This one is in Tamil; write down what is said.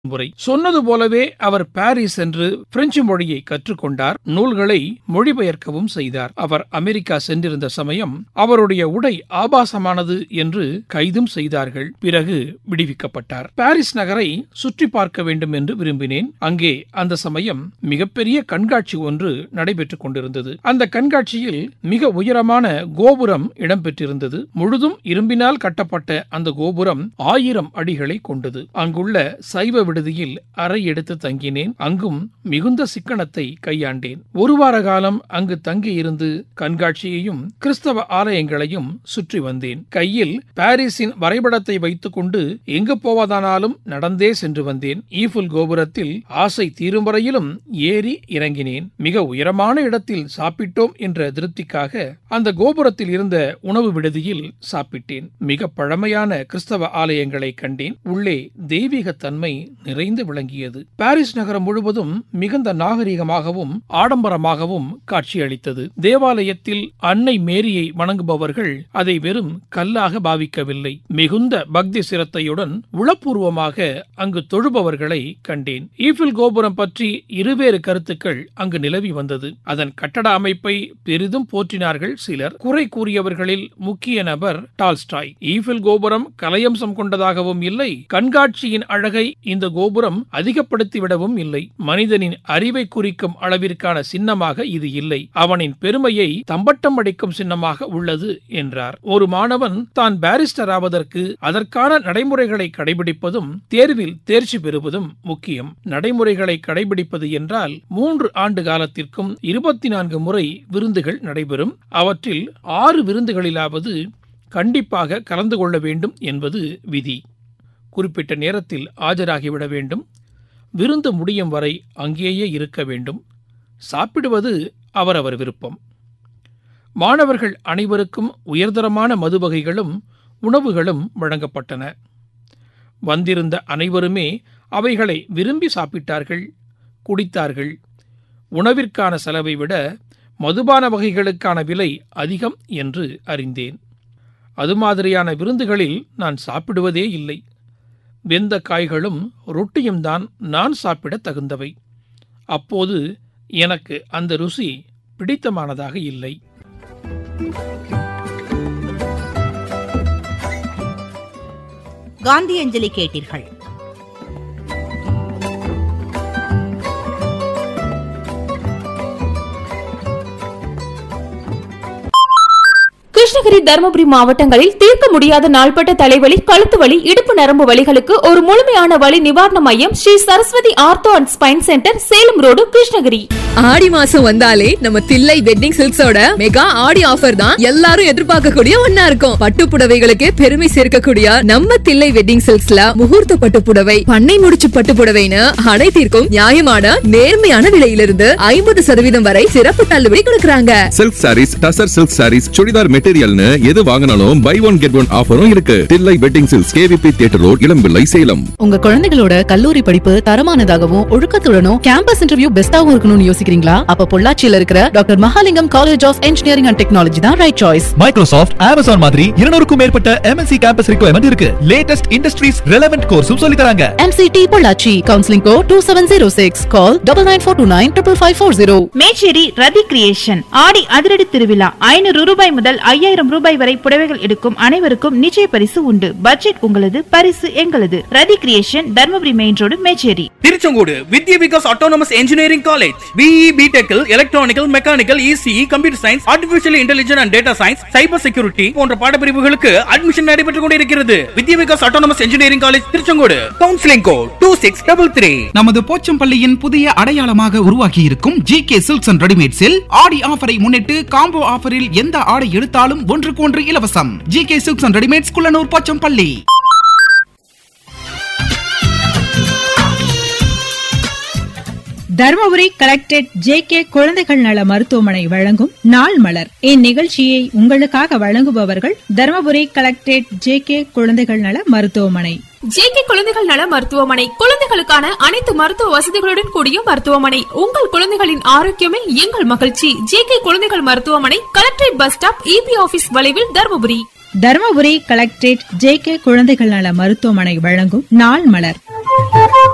முறை சொன்னது போலவே அவர் பாரிஸ் சென்று பிரெஞ்சு மொழியை கற்றுக்கொண்டார் நூல்களை மொழிபெயர்க்கவும் செய்தார் அவர் அமெரிக்கா சென்றிருந்த சமயம் அவருடைய உடை ஆபாசமானது என்று கைதும் செய்தார்கள் பிறகு விடுவிக்கப்பட்டார் பாரிஸ் நகரை சுற்றி பார்க்க வேண்டும் என்று விரும்பினேன் அங்கே அந்த சமயம் மிகப்பெரிய கண்காட்சி ஒன்று நடைபெற்றுக் கொண்டிருந்தது அந்த கண்காட்சியில் மிக உயரமான கோபுரம் இடம்பெற்றிருந்தது முழுதும் இரும்பினால் கட்டப்பட்ட அந்த கோபுரம் ஆயிரம் அடிகளை கொண்டது அங்குள்ள சைவ விடுதியில் அறை எடுத்து தங்கினேன் அங்கும் மிகுந்த சிக்கனத்தை கையாண்டேன் ஒரு வார காலம் அங்கு தங்கியிருந்து கண்காட்சியையும் கிறிஸ்தவ ஆலயங்களையும் சுற்றி வந்தேன் கையில் பாரிஸின் வரைபடத்தை வைத்துக்கொண்டு எங்கு போவதானாலும் நடந்தே சென்று வந்தேன் ஈஃபுல் கோபுரத்தில் ஆசை தீரும் வரையிலும் ஏறி இறங்கினேன் மிக உயரமான இடத்தில் சாப்பிட்டோம் என்ற திருப்திக்காக அந்த கோபுரத்தில் இருந்த உணவு விடுதியில் சாப்பிட்டேன் மிக பழமையான கிறிஸ்தவ ஆலயங்களை கண்டேன் உள்ளே தெய்வீக தன்மை நிறைந்து விளங்கியது பாரிஸ் நகரம் முழுவதும் மிகுந்த நாகரிகமாகவும் ஆடம்பரமாகவும் காட்சியளித்தது தேவாலயத்தில் அன்னை மேரியை வணங்குபவர்கள் அதை வெறும் கல்லாக பாவிக்கவில்லை மிகுந்த பக்தி சிரத்தையுடன் உளப்பூர்வமாக அங்கு தொழுபவர்களை கண்டேன் ஈஃபில் கோபுரம் பற்றி இருவேறு கருத்துக்கள் அங்கு நிலவி வந்தது அதன் கட்டட அமைப்பை பெரிதும் போற்றினார்கள் சிலர் குறை கூறியவர்களில் முக்கிய நபர் டால்ஸ்டாய் ஈஃபில் கோபுரம் கலையம்சம் கொண்டதாகவும் இல்லை கண்காட்சியின் அழகை இந்த கோபுரம் அதிகப்படுத்திவிடவும் இல்லை மனிதனின் அறிவை குறிக்கும் அளவிற்கான சின்னமாக இது இல்லை அவனின் பெருமையை தம்பட்டம் அடிக்கும் சின்னமாக உள்ளது என்றார் ஒரு மாணவன் தான் பாரிஸ்டர் ஆவதற்கு அதற்கான நடைமுறைகளை கடைபிடிப்பதும் தேர்வில் தேர்ச்சி பெறுவதும் முக்கியம் நடைமுறைகளை கடைபிடிப்பது என்றால் மூன்று ஆண்டு காலத்திற்கும் இருபத்தி நான்கு முறை விருந்துகள் நடைபெறும் அவற்றில் ஆறு விருந்துகளிலாவது கண்டிப்பாக கலந்து கொள்ள வேண்டும் என்பது விதி குறிப்பிட்ட நேரத்தில் ஆஜராகிவிட வேண்டும் விருந்து முடியும் வரை அங்கேயே இருக்க வேண்டும் சாப்பிடுவது அவரவர் விருப்பம் மாணவர்கள் அனைவருக்கும் உயர்தரமான மது வகைகளும் உணவுகளும் வழங்கப்பட்டன வந்திருந்த அனைவருமே அவைகளை விரும்பி சாப்பிட்டார்கள் குடித்தார்கள் உணவிற்கான செலவை விட மதுபான வகைகளுக்கான விலை அதிகம் என்று அறிந்தேன் அது மாதிரியான விருந்துகளில் நான் சாப்பிடுவதே இல்லை வெந்த காய்களும் ரொட்டியும் தான் நான் சாப்பிட தகுந்தவை அப்போது எனக்கு அந்த ருசி பிடித்தமானதாக இல்லை காந்தி அஞ்சலி கேட்டீர்கள் கிருஷ்ணகிரி தருமபுரி மாவட்டங்களில் தீர்க்க முடியாத நாள்பட்ட தலைவலி கழுத்து வலி இடுப்பு நரம்பு வலிகளுக்கு ஒரு முழுமையான வலி நிவாரண மையம் Shri Saraswathi ortho and spine centre Salem road Krishnagiri Aadi மாசம் வந்தாலே நம்ம தில்லை வெட்டிங் சில்க்ஸோட மெகா ஆடி ஆஃபர் தான் எல்லாரும் எதிர்பார்க்கக்கூடிய ஒன்னா இருக்கும் பட்டு புடவைகளுக்கு பெருமை சேர்க்கக்கூடிய நம்ம தில்லை வெட்டிங் சில்க்ஸ்ல முகூர்த்த பட்டு புடவை பண்ணை முடிச்சு பட்டு புடவைன்னு அனைத்திற்கும் நியாயமான நேர்மையான விலையிலிருந்து ஐம்பது சதவீதம் வரை சிறப்பு தள்ளுபடி கொடுக்கறாங்க silk sarees tussar silk sarees churidar மெட்டீரியல்னு எது வாங்கினாலும் பை ஒன் கெட் ஒன் ஆஃபரும் இருக்கு Thillai wedding silks KVB theatre road Elampillai Salem உங்க குழந்தைகளோட கல்லூரி படிப்பு தரமானதாகவும் ஒழுக்கத்துடனும் கேம்பஸ் இன்டர்வியூ பெஸ்டாவும் இருக்கணும்னு யோசிக்கிறீங்களா அப்ப பொள்ளாச்சியில இருக்கிற doctor Mahalingam college of engineering and technology தான் ரைட் சாய்ஸ் மைக்ரோசாஃப்ட் அமேசான் மாதிரி இருநூறுக்கும் மேற்பட்ட எம்என்சி கேம்பஸ் ரிக்வயர்மெண்ட் இருக்கு லேட்டஸ்ட் இண்டஸ்ட்ரீஸ் ரெலவென்ட் கோர்ஸும் சொல்லி தராங்க MCT Pollachi counselling code two seven zero six call double nine four two nine triple five four zero Mecheri Rathi creation ஆடி அதிரடி திருவிழா ஐநூறு ரூபாய் முதல் ஐயாயிரம் ரூபாய் வரை புடவைகள் எடுக்கும் அனைவருக்கும் நிச்சய பரிசு உண்டு பட்ஜெட் உங்களது பரிசு எங்களது Rathi creation Dharmapuri main road Mecheri Tiruchengode Vidya Vikas autonomous engineering college BE பிடெக்கில் electrical mechanical ECE computer science artificial intelligence and data science cyber security போன்ற பாடப்பிரிவுகளுக்கு அட்மிஷன் நடைபெற்றுக் கொண்டிருக்கிறது Vidya Vikas autonomous engineering college Tiruchengode counselling code two six double three நமது போச்சம்பள்ளியின் புதிய அடையாளமாக உருவாகி இருக்கும் ஜி கே சில்க்ஸ் அண்ட் ரெடிமேட்ஸில் ஆடி ஆஃபரை முன்னிட்டு காம்போ ஆஃபரில் எந்த ஆடை எடுத்தாலும் ஒன்றுக்கு ஒன்று இலவசம் G K silks and readymades Kullanur Pochampalli Dharmapuri collectorate J K குழந்தைகள் நல மருத்துவமனை வழங்கும் நாள் மலர் இந்நிகழ்ச்சியை உங்களுக்காக வழங்குபவர்கள் தருமபுரி கலெக்டரேட் ஜே கே குழந்தைகள் நல மருத்துவமனை ஜேகே குழந்தைகள் நல மருத்துவமனை குழந்தைகளுக்கான அனைத்து மருத்துவ வசதிகளுடன் கூடிய மருத்துவமனை உங்கள் குழந்தைகளின் ஆரோக்கியமே எங்கள் மகிழ்ச்சி ஜேகே குழந்தைகள் மருத்துவமனை collectorate bus stop EB office வளைவில் Dharmapuri Dharmapuri collectorate J K குழந்தைகள் நல மருத்துவமனை வழங்கும் நாள் மலர்